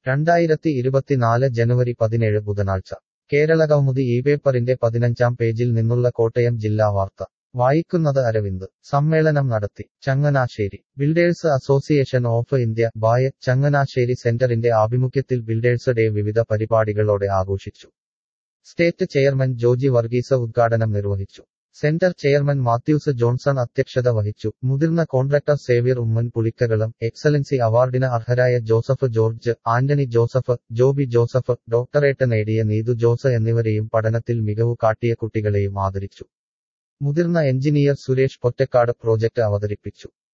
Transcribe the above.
രണ്ടായിരത്തി ഇരുപത്തിനാല് ജനുവരി പതിനേഴ് ബുധനാഴ്ച കേരളകൗമുദി ഈ പേപ്പറിന്റെ പതിനഞ്ചാം പേജിൽ നിന്നുള്ള കോട്ടയം ജില്ലാ വാർത്ത വായിക്കുന്നത് അരവിന്ദ് സമ്മേളനം നടത്തി Changanassery builders association of India BAI Changanassery സെന്ററിന്റെ ആഭിമുഖ്യത്തിൽ ബിൽഡേഴ്സ് ഡേ വിവിധ പരിപാടികളോടെ ആഘോഷിച്ചു സ്റ്റേറ്റ് ചെയർമാൻ ജോജി വർഗീസ് ഉദ്ഘാടനം നിർവഹിച്ചു സെന്റർ ചെയർമാൻ മാത്യൂസ് ജോൺസൺ അധ്യക്ഷത വഹിച്ചു മുതിർന്ന contractor Xavier Oommen Pulikkakalam excellency അവാർഡിന് അർഹരായ Joseph George Antony Joseph Joby Joseph doctorate നേടിയ നീതു ജോസ് എന്നിവരെയും പഠനത്തിൽ മികവു കാട്ടിയ കുട്ടികളെയും ആദരിച്ചു മുതിർന്ന എഞ്ചിനീയർ സുരേഷ് പൊറ്റക്കാട് പ്രോജക്ട് അവതരിപ്പിച്ചു